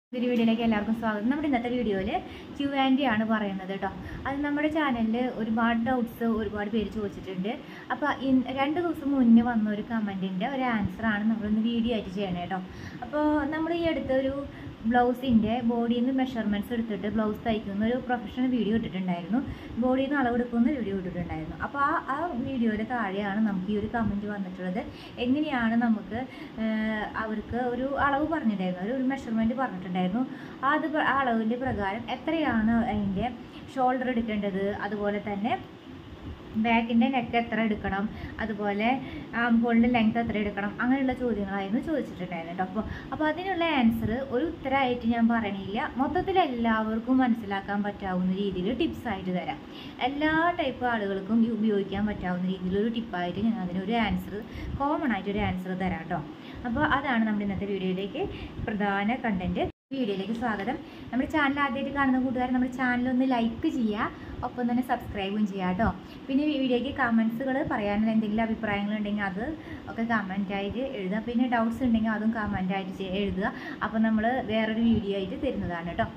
ഒരു വീഡിയോയിലേക്ക് എല്ലാവർക്കും സ്വാഗതം നമ്മുടെ ഇന്നത്തെ വീഡിയോയിൽ ക്യു ആൻഡ് ആണ് പറയുന്നത് കേട്ടോ അത് നമ്മുടെ ചാനലിൽ ഒരുപാട് ഡൗട്ട്സ് ഒരുപാട് പേര് ചോദിച്ചിട്ടുണ്ട് അപ്പോൾ ഇൻ രണ്ട് ദിവസം മുന്നേ വന്ന ഒരു കമൻറ്റിൻ്റെ ഒരു ആൻസറാണ് നമ്മളിന്ന് വീഡിയോ ആയിട്ട് ചെയ്യണേ കേട്ടോ അപ്പോൾ നമ്മൾ ഈ അടുത്തൊരു ബ്ലൗസിൻ്റെ ബോഡിയിൽ നിന്ന് മെഷർമെൻറ്റ്സ് എടുത്തിട്ട് ബ്ലൗസ് തയ്ക്കുന്ന ഒരു പ്രൊഫഷണൽ വീഡിയോ ഇട്ടിട്ടുണ്ടായിരുന്നു ബോഡിയിൽ നിന്ന് അളവെടുക്കുന്ന വീഡിയോ ഇട്ടിട്ടുണ്ടായിരുന്നു അപ്പോൾ ആ ആ വീഡിയോയുടെ താഴെയാണ് നമുക്ക് ഈ ഒരു കമൻറ്റ് വന്നിട്ടുള്ളത് എങ്ങനെയാണ് നമുക്ക് ഏഹ്, അവർക്ക് ഒരു അളവ് പറഞ്ഞിട്ടുണ്ടായിരുന്നു ഒരു- ഒരു മെഷർമെൻറ്റ് പറഞ്ഞിട്ടുണ്ടായിരുന്നു അത് പ്ര- ആ അളവിൻ്റെ പ്രകാരം എത്രയാണ് അതിൻ്റെ ഷോൾഡർ എടുക്കേണ്ടത് അതുപോലെ തന്നെ ബാക്കിൻ്റെ നെക്ക് എത്ര എടുക്കണം അതുപോലെ ആംഹോളിൻ്റെ ലെങ്ത് എത്ര എടുക്കണം അങ്ങനെയുള്ള ചോദ്യങ്ങളായിരുന്നു ചോദിച്ചിട്ടുണ്ടായിരുന്നു കേട്ടോ അപ്പോൾ അപ്പോൾ അതിനുള്ള ആൻസർ ഒരു ഉത്തരമായിട്ട് ഞാൻ പറയണില്ല മൊത്തത്തിൽ എല്ലാവർക്കും മനസ്സിലാക്കാൻ പറ്റാവുന്ന രീതിയിൽ ടിപ്സ് ആയിട്ട് തരാം എല്ലാ ടൈപ്പ് ആളുകൾക്കും ഈ ഉപയോഗിക്കാൻ പറ്റാവുന്ന രീതിയിലൊരു ടിപ്പായിട്ട് ഞാൻ അതിനൊരു ആൻസർ കോമൺ ആയിട്ട് ഒരു ആൻസർ തരാം കേട്ടോ അപ്പോൾ അതാണ് നമ്മുടെ ഇന്നത്തെ വീഡിയോയിലേക്ക് പ്രധാന കണ്ടന്റ് വീഡിയോയിലേക്ക് സ്വാഗതം നമ്മുടെ ചാനൽ ആദ്യമായിട്ട് കാണുന്ന കൂട്ടുകാർ നമ്മുടെ ചാനൽ ഒന്ന് ലൈക്ക് ചെയ്യുക ഒപ്പം തന്നെ സബ്സ്ക്രൈബും ചെയ്യുക കേട്ടോ പിന്നെ ഈ വീഡിയോയ്ക്ക് കമൻസുകൾ പറയാനുള്ള എന്തെങ്കിലും അഭിപ്രായങ്ങൾ ഉണ്ടെങ്കിൽ അത് ഒക്കെ കമൻ്റ് ആയിട്ട് എഴുതുക പിന്നെ ഡൗട്ട്സ് ഉണ്ടെങ്കിൽ അതും കമൻ്റ് ആയിട്ട് ചെയ്യ- എഴുതുക അപ്പോൾ നമ്മൾ വേറൊരു വീഡിയോ ആയിട്ട് തരുന്നതാണ് കേട്ടോ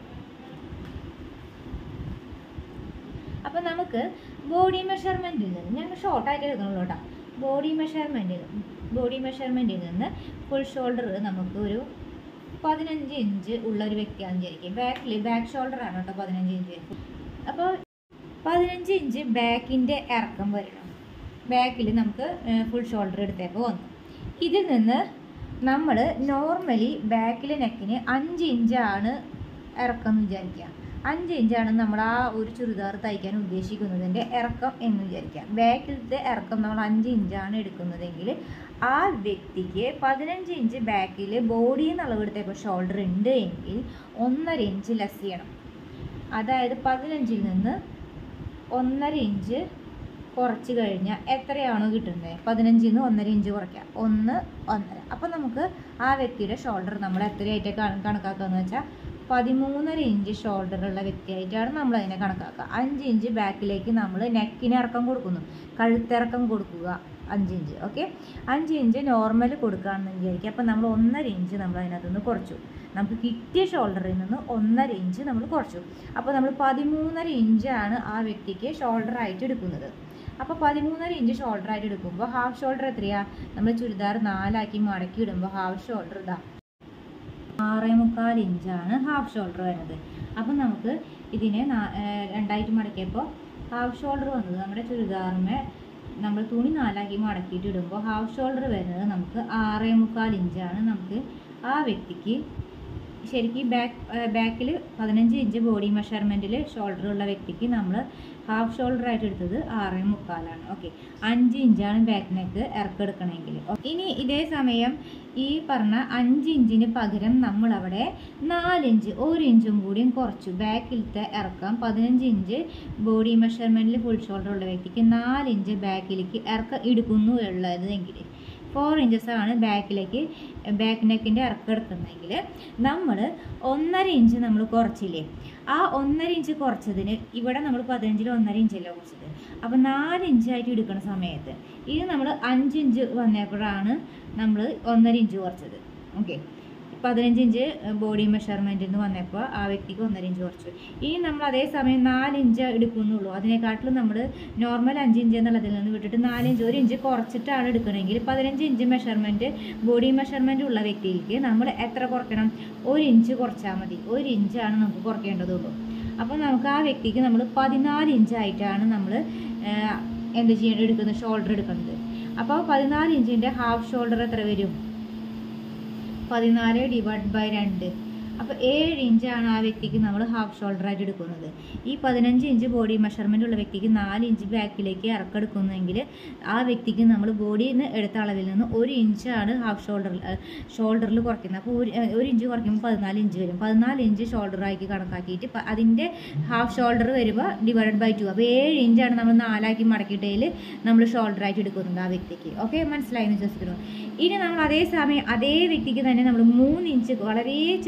അപ്പോൾ നമുക്ക് ബോഡി മെഷർമെൻറ്റിൽ നിന്ന് ഞങ്ങൾ ഷോർട്ടായിട്ട് എഴുതണുള്ളൂ കേട്ടോ ബോഡി മെഷർമെൻറ്റിൽ ബോഡി മെഷർമെൻറ്റിൽ നിന്ന് ഫുൾ ഷോൾഡർ നമുക്ക് ഒരു പതിനഞ്ച് ഇഞ്ച് ഉള്ള ഒരു വ്യക്തിയാണെന്ന് വിചാരിക്കും ബാക്കിൽ ബാക്ക് ഷോൾഡർ ആണ് കേട്ടോ പതിനഞ്ച് ഇഞ്ച് അപ്പോൾ പതിനഞ്ച് ഇഞ്ച് ബാക്കിൻ്റെ ഇറക്കം വരണം ബാക്കിൽ നമുക്ക് ഫുൾ ഷോൾഡർ എടുത്തപ്പോൾ വന്നു ഇതിൽ നിന്ന് നമ്മൾ നോർമലി ബാക്കിലെ നെക്കിന് അഞ്ച് ഇഞ്ചാണ് ഇറക്കം എന്ന് വിചാരിക്കുക അഞ്ച് ഇഞ്ചാണ് നമ്മൾ ആ ഒരു ചുരിദാർ തയ്ക്കാൻ ഉദ്ദേശിക്കുന്നതിൻ്റെ ഇറക്കം എന്ന് വിചാരിക്കുക ബാക്കിലത്തെ ഇറക്കം നമ്മൾ അഞ്ച് ഇഞ്ചാണ് എടുക്കുന്നതെങ്കിൽ ആ വ്യക്തിക്ക് പതിനഞ്ച് ഇഞ്ച് ബാക്കിൽ ബോഡിയിൽ നിന്ന് അളവെടുത്തപ്പോൾ ഷോൾഡർ ഉണ്ട് എങ്കിൽ ഒന്നര ഇഞ്ച് ലെസ് ചെയ്യണം അതായത് പതിനഞ്ചിൽ നിന്ന് ഒന്നര ഇഞ്ച് കുറച്ച് കഴിഞ്ഞാൽ എത്രയാണോ കിട്ടുന്നത് പതിനഞ്ചിൽ നിന്ന് ഒന്നര ഇഞ്ച് കുറയ്ക്കുക ഒന്ന് ഒന്നര അപ്പോൾ നമുക്ക് ആ വ്യക്തിയുടെ ഷോൾഡർ നമ്മൾ എത്രയായിട്ട് കണക്കാക്കുക എന്ന് വെച്ചാൽ പതിമൂന്നര ഇഞ്ച് ഷോൾഡർ ഉള്ള വ്യക്തിയായിട്ടാണ് നമ്മൾ അതിനെ കണക്കാക്കുക അഞ്ച് ഇഞ്ച് ബാക്കിലേക്ക് നമ്മൾ നെക്കിന് ഇറക്കം കൊടുക്കുന്നു കഴുത്തിറക്കം കൊടുക്കുക അഞ്ച് ഇഞ്ച് ഓക്കെ അഞ്ച് ഇഞ്ച് നോർമൽ കൊടുക്കുകയാണെന്ന് വിചാരിക്കുക അപ്പോൾ നമ്മൾ ഒന്നര ഇഞ്ച് നമ്മൾ അതിനകത്ത് നിന്ന് കുറച്ചു നമുക്ക് കിട്ടിയ ഷോൾഡറിൽ നിന്ന് ഒന്നര ഇഞ്ച് നമ്മൾ കുറച്ചു അപ്പോൾ നമ്മൾ പതിമൂന്നര ഇഞ്ചാണ് ആ വ്യക്തിക്ക് ഷോൾഡർ ആയിട്ട് എടുക്കുന്നത് അപ്പോൾ പതിമൂന്നര ഇഞ്ച് ഷോൾഡർ ആയിട്ട് എടുക്കുമ്പോൾ ഹാഫ് ഷോൾഡർ എത്രയാ നമ്മൾ ചുരിദാർ നാലാക്കി മടക്കി ഇടുമ്പോൾ ഹാഫ് ഷോൾഡർ ഇതാ ആറേ മുക്കാൽ ഇഞ്ചാണ് ഹാഫ് ഷോൾഡർ വരുന്നത് അപ്പം നമുക്ക് ഇതിനെ നാ- ഏർ രണ്ടായിട്ട് മടക്കിയപ്പോൾ ഹാഫ് ഷോൾഡർ വന്നത് നമ്മുടെ ചുരിദാറിന് നമ്മൾ തുണി നാലാക്കി മടക്കിയിട്ട് ഇടുമ്പോൾ ഹാഫ് ഷോൾഡർ വരുന്നത് നമുക്ക് ആറേ മുക്കാൽ ഇഞ്ചാണ് നമുക്ക് ആ വ്യക്തിക്ക് ശരിക്കും ബാക്ക് ബാക്കിൽ പതിനഞ്ച് ഇഞ്ച് ബോഡി മെഷർമെൻറ്റിൽ ഷോൾഡർ ഉള്ള വ്യക്തിക്ക് നമ്മൾ ഹാഫ് ഷോൾഡർ ആയിട്ട് എടുത്തത് ആറേ മുക്കാലാണ് ഓക്കെ അഞ്ച് ഇഞ്ചാണ് ബാക്ക് നെക്ക് ഇറക്കെടുക്കണമെങ്കിൽ ഇനി ഇതേ സമയം ഈ പറഞ്ഞ അഞ്ച് ഇഞ്ചിന് പകരം നമ്മൾ അവിടെ നാലിഞ്ച് ഒരു ഇഞ്ചും കൂടിയും കുറച്ചു ബാക്കിലത്തെ ഇറക്കം പതിനഞ്ച് ഇഞ്ച് ബോഡി മെഷർമെൻറ്റിൽ ഫുൾ ഷോൾഡർ ഉള്ള വ്യക്തിക്ക് നാലിഞ്ച് ബാക്കിലേക്ക് ഇറക്കം എടുക്കുന്നു ഉള്ളതെങ്കിൽ ഫോർ ഇഞ്ചസ് ആണ് ബാക്കിലേക്ക് ബാക്ക് നെക്കിൻ്റെ ഇറക്കം എടുക്കുന്നതെങ്കിൽ നമ്മൾ ഒന്നര ഇഞ്ച് നമ്മൾ കുറച്ചില്ലേ ആ ഒന്നര ഇഞ്ച് കുറച്ചതിന് ഇവിടെ നമ്മൾ പതിനഞ്ചിൽ ഒന്നര ഇഞ്ചല്ലേ കുറച്ചത് അപ്പോൾ നാല് ഇഞ്ചായിട്ട് എടുക്കുന്ന സമയത്ത് ഇത് നമ്മൾ അഞ്ച് ഇഞ്ച് വന്നപ്പോഴാണ് നമ്മൾ ഒന്നര ഇഞ്ച് കുറച്ചത് ഓക്കെ പതിനഞ്ച് ഇഞ്ച് ബോഡി മെഷർമെൻറ്റിൽ നിന്ന് വന്നപ്പോൾ ആ വ്യക്തിക്ക് ഒന്നര ഇഞ്ച് കുറച്ചു ഇനി നമ്മൾ അതേ സമയം നാല് ഇഞ്ച് എടുക്കുന്നുള്ളൂ അതിനെക്കാട്ടിലും നമ്മൾ നോർമൽ അഞ്ച് ഇഞ്ച് എന്നുള്ളതിൽ നിന്ന് വിട്ടിട്ട് നാല് ഇഞ്ച് ഒരു ഇഞ്ച് കുറച്ചിട്ടാണ് എടുക്കണമെങ്കിൽ പതിനഞ്ച് ഇഞ്ച് മെഷർമെൻറ്റ് ബോഡി മെഷർമെൻറ്റ് ഉള്ള വ്യക്തിക്ക് നമ്മൾ എത്ര കുറയ്ക്കണം ഒരു ഇഞ്ച് കുറച്ചാൽ മതി ഒരു ഇഞ്ചാണ് നമുക്ക് കുറയ്ക്കേണ്ടതുള്ളൂ അപ്പോൾ നമുക്ക് ആ വ്യക്തിക്ക് നമ്മൾ പതിനാല് ഇഞ്ചായിട്ടാണ് നമ്മൾ എന്ത് ചെയ്യേണ്ടത് എടുക്കുന്നത് ഷോൾഡർ എടുക്കുന്നത് അപ്പോൾ പതിനാല് ഇഞ്ചിൻ്റെ ഹാഫ് ഷോൾഡർ എത്ര വരും പതിനാല് ഡിവൈഡ് ബൈ രണ്ട് അപ്പോൾ ഏഴ് ഇഞ്ചാണ് ആ വ്യക്തിക്ക് നമ്മൾ ഹാഫ് ഷോൾഡർ ആയിട്ട് എടുക്കുന്നത് ഈ പതിനഞ്ച് ഇഞ്ച് ബോഡി മെഷർമെൻ്റ് ഉള്ള വ്യക്തിക്ക് നാല് ഇഞ്ച് ബാക്കിലേക്ക് ഇറക്കെടുക്കുന്നെങ്കിൽ ആ വ്യക്തിക്ക് നമ്മൾ ബോഡിയിൽ നിന്ന് എടുത്ത അളവിൽ നിന്ന് ഒരു ഇഞ്ചാണ് ഹാഫ് ഷോൾഡറിൽ ഷോൾഡറിൽ കുറയ്ക്കുന്നത് അപ്പോൾ ഒരു ഏഹ് ഒരു ഇഞ്ച് കുറയ്ക്കുമ്പോൾ പതിനാല് ഇഞ്ച് വരും പതിനാല് ഇഞ്ച് ഷോൾഡറാക്കി കണക്കാക്കിയിട്ട് പ- അതിൻ്റെ ഹാഫ് ഷോൾഡർ വരുമ്പോൾ ഡിവൈഡ് ബൈ ടു അപ്പോൾ ഏഴ് ഇഞ്ചാണ് നമ്മൾ നാലാക്കി മടക്കിയിട്ടതിൽ നമ്മൾ ഷോൾഡറായിട്ട് എടുക്കുന്നത് ആ വ്യക്തിക്ക് ഓക്കെ മനസ്സിലായി എന്ന് വിശ്വസിക്കുന്നു ഇനി നമ്മൾ അതേ സമയം അതേ വ്യക്തിക്ക് തന്നെ നമ്മൾ മൂന്ന് ഇഞ്ച് വളരെ ചെറിയ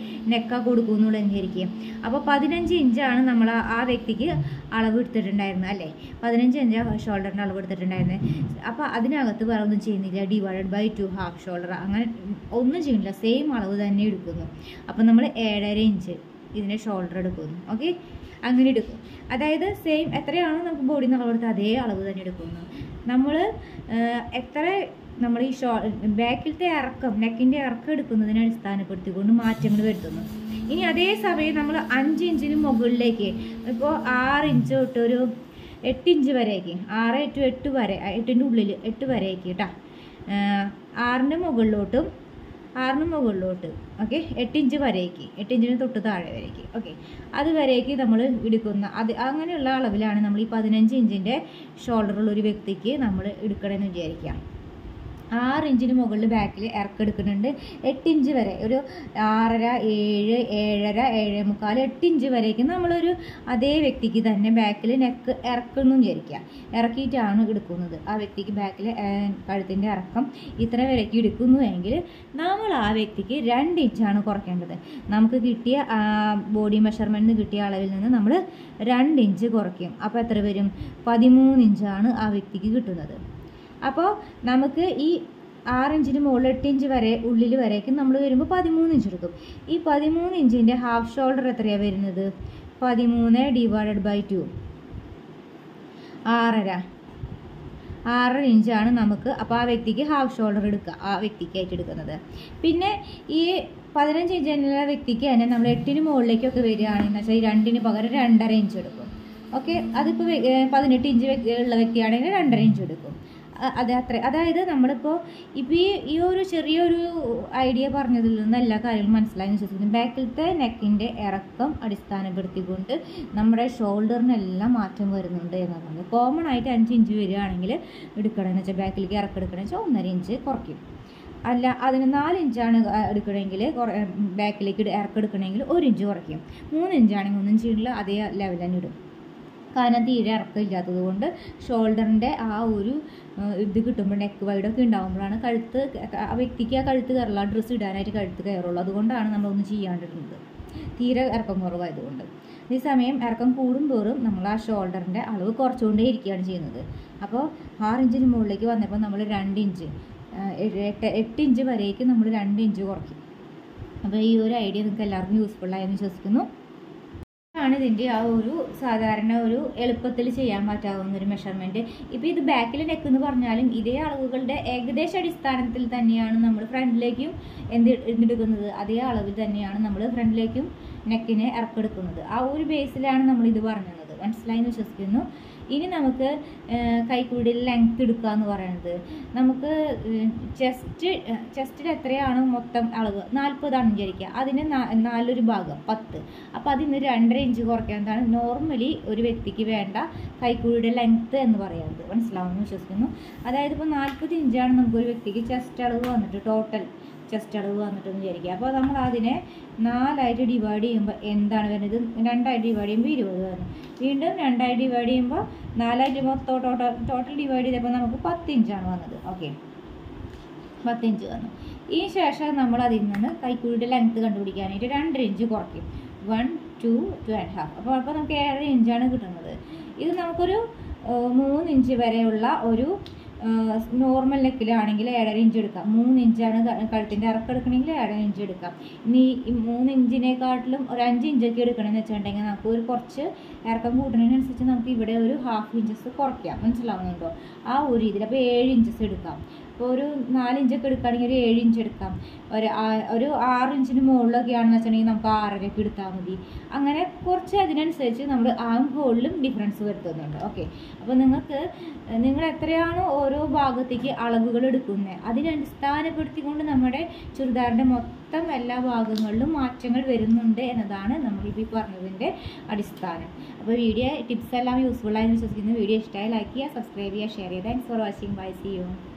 നെക്ക കൊടുക്കുന്നുള്ളൂ വിചാരിക്കുക അപ്പോൾ പതിനഞ്ച് ഇഞ്ചാണ് നമ്മൾ ആ- ആ വ്യക്തിക്ക് അളവ് എടുത്തിട്ടുണ്ടായിരുന്നത് അല്ലേ പതിനഞ്ച് ഇഞ്ച് ഷോൾഡറിൻ്റെ അളവ് എടുത്തിട്ടുണ്ടായിരുന്നത് അപ്പോൾ അതിനകത്ത് വേറെ ഒന്നും ചെയ്യുന്നില്ല divided by two half shoulder അങ്ങനെ ഒന്നും ചെയ്യുന്നില്ല സെയിം അളവ് തന്നെ എടുക്കുന്നു അപ്പോൾ നമ്മൾ ഏഴര ഇഞ്ച് ഇതിൻ്റെ ഷോൾഡർ എടുക്കുന്നു ഓക്കെ അങ്ങനെ എടുക്കും അതായത് സെയിം എത്രയാണോ നമുക്ക് ബോഡി അളവ് എടുത്ത് അതേ അളവ് തന്നെ എടുക്കുന്നു നമ്മൾ എത്ര നമ്മൾ ഈ ഷോ ബാക്കിലത്തെ ഇറക്കം നെക്കിൻ്റെ ഇറക്കം എടുക്കുന്നതിനെ അടിസ്ഥാനപ്പെടുത്തിക്കൊണ്ട് മാറ്റങ്ങൾ വരുത്തുന്നു ഇനി അതേ സമയം നമ്മൾ അഞ്ച് ഇഞ്ചിന് മുകളിലേക്ക് ഇപ്പോൾ ആറ് ഇഞ്ച് തൊട്ട് ഒരു എട്ട് ഇഞ്ച് വരേക്ക് ആറ് ടു എട്ട് വരെ എട്ടിൻ്റെ ഉള്ളിൽ എട്ട് വരേക്ക് കേട്ടോ ആറിൻ്റെ മുകളിലോട്ടും ആറിന് മുകളിലോട്ട് ഓക്കെ എട്ട് ഇഞ്ച് വരേക്ക് എട്ട് ഇഞ്ചിന് തൊട്ട് താഴെ വരേക്ക് ഓക്കെ അത് വരേക്ക് നമ്മൾ എടുക്കുന്ന അത് അങ്ങനെയുള്ള അളവിലാണ് നമ്മൾ ഈ പതിനഞ്ച് ഇഞ്ചിൻ്റെ ഷോൾഡറുള്ള ഒരു വ്യക്തിക്ക് നമ്മൾ എടുക്കണമെന്ന് വിചാരിക്കുക ആറ് ഇഞ്ചിന് മുകളിൽ ബാക്കിൽ ഇറക്കെടുക്കുന്നുണ്ട് എട്ട് ഇഞ്ച് വരെ ഒരു ആറര ഏഴ് ഏഴര ഏഴ് മുക്കാൽ എട്ട് ഇഞ്ച് വരേക്ക് നമ്മളൊരു അതേ വ്യക്തിക്ക് തന്നെ ബാക്കിൽ നെക്ക് ഇറക്കുന്നു വിചാരിക്കുക ഇറക്കിയിട്ടാണ് എടുക്കുന്നത് ആ വ്യക്തിക്ക് ബാക്കിൽ കഴുത്തിൻ്റെ ഇറക്കം ഇത്ര വരേക്ക് എടുക്കുന്നുവെങ്കിൽ നമ്മൾ ആ വ്യക്തിക്ക് രണ്ട് ഇഞ്ചാണ് കുറയ്ക്കേണ്ടത് നമുക്ക് കിട്ടിയ ബോഡി മെഷർമെൻറ്റിന് കിട്ടിയ അളവിൽ നിന്ന് നമ്മൾ രണ്ട് ഇഞ്ച് കുറയ്ക്കും അപ്പോൾ എത്ര വരും പതിമൂന്ന് ഇഞ്ചാണ് ആ വ്യക്തിക്ക് കിട്ടുന്നത് അപ്പോൾ നമുക്ക് ഈ ആറ് ഇഞ്ചിന് മുകളിൽ എട്ട് ഇഞ്ച് വരെ ഉള്ളിൽ വരേക്കും നമ്മൾ വരുമ്പോൾ പതിമൂന്ന് ഇഞ്ച് എടുക്കും ഈ പതിമൂന്ന് ഇഞ്ചിൻ്റെ ഹാഫ് ഷോൾഡർ എത്രയാണ് വരുന്നത് പതിമൂന്ന് ഡിവൈഡഡ് ബൈ ടു ആറര ആറര ഇഞ്ചാണ് നമുക്ക് അപ്പോൾ ആ വ്യക്തിക്ക് ഹാഫ് ഷോൾഡർ എടുക്കുക ആ വ്യക്തിക്കായിട്ട് എടുക്കുന്നത് പിന്നെ ഈ പതിനഞ്ച് ഇഞ്ചിനുള്ള വ്യക്തിക്ക് തന്നെ നമ്മൾ എട്ടിന് മുകളിലേക്കൊക്കെ വരികയാണെന്ന് വെച്ചാൽ ഈ രണ്ടിന് പകരം രണ്ടര ഇഞ്ച് എടുക്കും ഓക്കെ അതിപ്പോൾ പതിനെട്ട് ഇഞ്ച് വ്യ- ഉള്ള വ്യക്തിയാണെങ്കിൽ രണ്ടര ഇഞ്ച് എടുക്കും അ- അത് അത്ര അതായത് നമ്മളിപ്പോൾ ഇപ്പോൾ ഈ ഈ ഒരു ചെറിയൊരു ഐഡിയ പറഞ്ഞതിൽ നിന്ന് എല്ലാ കാര്യങ്ങളും മനസ്സിലായി വിശ്വസിക്കുന്നു ബാക്കിലത്തെ നെക്കിൻ്റെ ഇറക്കം അടിസ്ഥാനപ്പെടുത്തിക്കൊണ്ട് നമ്മുടെ ഷോൾഡറിനെല്ലാം മാറ്റം വരുന്നുണ്ട് എന്നതാണ് കോമൺ ആയിട്ട് അഞ്ച് ഇഞ്ച് വരികയാണെങ്കിൽ എടുക്കണമെന്ന് വെച്ചാൽ ബാക്കിലേക്ക് ഇറക്കം എടുക്കണമെന്ന് വെച്ചാൽ ഒന്നര ഇഞ്ച് കുറയ്ക്കും അല്ല അതിന് നാല് ഇഞ്ചാണ് എടുക്കണമെങ്കിൽ ബാക്കിലേക്ക് ഇറക്കം എടുക്കണമെങ്കിൽ ഒരു ഇഞ്ച് കുറയ്ക്കും മൂന്ന് ഇഞ്ചാണെങ്കിൽ മൂന്ന് ഇഞ്ചുള്ള അതേ ലെവൽ തന്നെ ഇടും കാരണം തീരെ ഇറക്കമില്ലാത്തത് കൊണ്ട് ഷോൾഡറിൻ്റെ ആ ഒരു ആ, ഇത് കിട്ടുമ്പോൾ നെക്ക് വൈഡൊക്കെ ഉണ്ടാകുമ്പോഴാണ് കഴുത്ത് ആ വ്യക്തിക്ക് ആ കഴുത്ത് കയറുള്ള ഡ്രസ്സ് ഇടാനായിട്ട് കഴുത്ത് കയറുള്ളൂ അതുകൊണ്ടാണ് നമ്മളൊന്നും ചെയ്യാണ്ടിരുന്നത് തീരെ ഇറക്കം കുറവായതുകൊണ്ട് ഈ സമയം ഇറക്കം കൂടുന്തോറും നമ്മൾ ആ ഷോൾഡറിൻ്റെ അളവ് കുറച്ചുകൊണ്ടേ ഇരിക്കുകയാണ് ചെയ്യുന്നത് അപ്പോൾ ആറ് ഇഞ്ചിന് മുകളിലേക്ക് വന്നപ്പോൾ നമ്മൾ രണ്ട് ഇഞ്ച് ആ, എട്ട് എട്ട് എട്ട് ഇഞ്ച് വരേക്ക് നമ്മൾ രണ്ട് ഇഞ്ച് കുറയ്ക്കും അപ്പോൾ ഈ ഒരു ഐഡിയ നിങ്ങൾക്ക് എല്ലാവർക്കും യൂസ്ഫുൾ ആയെന്ന് വിശ്വസിക്കുന്നു ആണ് ഇതിൻ്റെ ആ ഒരു സാധാരണ ഒരു എളുപ്പത്തിൽ ചെയ്യാൻ പറ്റാവുന്ന ഒരു മെഷർമെൻറ്റ് ഇപ്പോൾ ഇത് ബാക്കിൽ നെക്ക് എന്ന് പറഞ്ഞാലും ഇതേ അളവുകളുടെ ഏകദേശ അടിസ്ഥാനത്തിൽ തന്നെയാണ് നമ്മൾ ഫ്രണ്ടിലേക്കും എന്ത് എന്തെടുക്കുന്നത് അതേ അളവിൽ തന്നെയാണ് നമ്മൾ ഫ്രണ്ടിലേക്കും നെക്കിനെ ഇറക്കെടുക്കുന്നത് ആ ഒരു ബേസിലാണ് നമ്മൾ ഇത് പറഞ്ഞത് മനസ്സിലായി എന്ന് വിശ്വസിക്കുന്നു ഇനി നമുക്ക് കൈക്കൂടിയിൽ ലെങ്ത് എടുക്കുക എന്ന് പറയുന്നത് നമുക്ക് ചെസ്റ്റ് ചെസ്റ്റിൽ എത്രയാണ് മൊത്തം അളവ് നാൽപ്പതാണ് വിചാരിക്കുക അതിന് നാ- നാലൊരു ഭാഗം പത്ത് അപ്പോൾ അതിന് രണ്ടര ഇഞ്ച് കുറയ്ക്കുന്നതാണ് നോർമലി ഒരു വ്യക്തിക്ക് വേണ്ട കൈക്കൂടിയുടെ ലെങ്ത്ത് എന്ന് പറയുന്നത് മനസ്സിലാവുമെന്ന് വിശ്വസിക്കുന്നു അതായത് ഇപ്പോൾ നാൽപ്പത് ഇഞ്ചാണ് നമുക്കൊരു വ്യക്തിക്ക് ചെസ്റ്റ് അളവ് വന്നിട്ട് ടോട്ടൽ ചെസ്റ്റ് അളവ് വന്നിട്ടെന്ന് വിചാരിക്കുക അപ്പോൾ നമ്മൾ അതിനെ നാലായിട്ട് ഡിവൈഡ് ചെയ്യുമ്പോൾ എന്താണ് വരുന്നത് രണ്ടായിട്ട് ഡിവൈഡ് ചെയ്യുമ്പോൾ ഇരുപത് വരും വീണ്ടും രണ്ടായിട്ട് ഡിവൈഡ് ചെയ്യുമ്പോൾ നാലായിട്ട് മൊത്തം ടോട്ടൽ ടോട്ടൽ ഡിവൈഡ് ചെയ്തപ്പോൾ നമുക്ക് പത്ത് ഇഞ്ചാണ് വന്നത് ഓക്കെ പത്ത് ഇഞ്ച് വന്നു ഈ ശേഷം നമ്മൾ അതിൽ നിന്ന് കൈക്കുഴിയുടെ ലെങ്ത് കണ്ടുപിടിക്കാനായിട്ട് രണ്ടര ഇഞ്ച് കുറയ്ക്കും one two two and half അപ്പോൾ അപ്പോൾ നമുക്ക് ഏഴര ഇഞ്ചാണ് കിട്ടുന്നത് ഇത് നമുക്കൊരു ആ, മൂന്ന് ഇഞ്ച് വരെയുള്ള ഒരു നോർമൽ നെക്കിലാണെങ്കിൽ ഏഴര ഇഞ്ച് എടുക്കാം മൂന്ന് ഇഞ്ചാണ് ക- കഴുത്തിൻ്റെ ഇറക്കെടുക്കണമെങ്കിൽ ഏഴര ഇഞ്ച് എടുക്കാം ഇനി ഈ മൂന്ന് ഇഞ്ചിനെക്കാട്ടിലും ഒരു അഞ്ച് ഇഞ്ചൊക്കെ എടുക്കണമെന്ന് വെച്ചിട്ടുണ്ടെങ്കിൽ നമുക്ക് ഒരു കുറച്ച് ഇറക്കം കൂട്ടുന്നതിനനുസരിച്ച് നമുക്ക് ഇവിടെ ഒരു ഹാഫ് ഇഞ്ചസ് കുറയ്ക്കാം മനസ്സിലാവുന്നുണ്ടോ ആ ഒരു രീതിയിൽ അപ്പോൾ ഏഴ് ഇഞ്ചസ് എടുക്കാം അപ്പോൾ ഒരു നാല് ഇഞ്ചൊക്കെ എടുക്കുകയാണെങ്കിൽ ഒരു ഏഴ് ഇഞ്ച് എടുക്കാം ഒരു ആ- ഒരു ആറ് ഇഞ്ചിന് മുകളിലൊക്കെ ആണെന്ന് വെച്ചിട്ടുണ്ടെങ്കിൽ നമുക്ക് ആറരയൊക്കെ എടുത്താൽ മതി അങ്ങനെ കുറച്ച് അതിനനുസരിച്ച് നമ്മൾ ആം ഹോളിലും ഡിഫറൻസ് വരുത്തുന്നുണ്ട് ഓക്കെ അപ്പോൾ നിങ്ങൾക്ക് നിങ്ങൾ എത്രയാണോ ഓരോ ഭാഗത്തേക്ക് അളവുകൾ എടുക്കുന്നത് അതിനെ അടിസ്ഥാനപ്പെടുത്തിക്കൊണ്ട് നമ്മുടെ ചുരിദാറിൻ്റെ മൊത്തം എല്ലാ ഭാഗങ്ങളിലും മാറ്റങ്ങൾ വരുന്നുണ്ട് എന്നതാണ് നമ്മളിപ്പോൾ ഈ പറഞ്ഞതിൻ്റെ അടിസ്ഥാനം അപ്പോൾ വീഡിയോ ടിപ്സ് എല്ലാം യൂസ്ഫുൾ ആയി വിശ്വസിക്കുന്നു വീഡിയോ ഇഷ്ടമായി ലൈക്ക് ചെയ്യുക സബ്സ്ക്രൈബ് ചെയ്യുക ഷെയർ ചെയ്യുക thanks for watching bye see U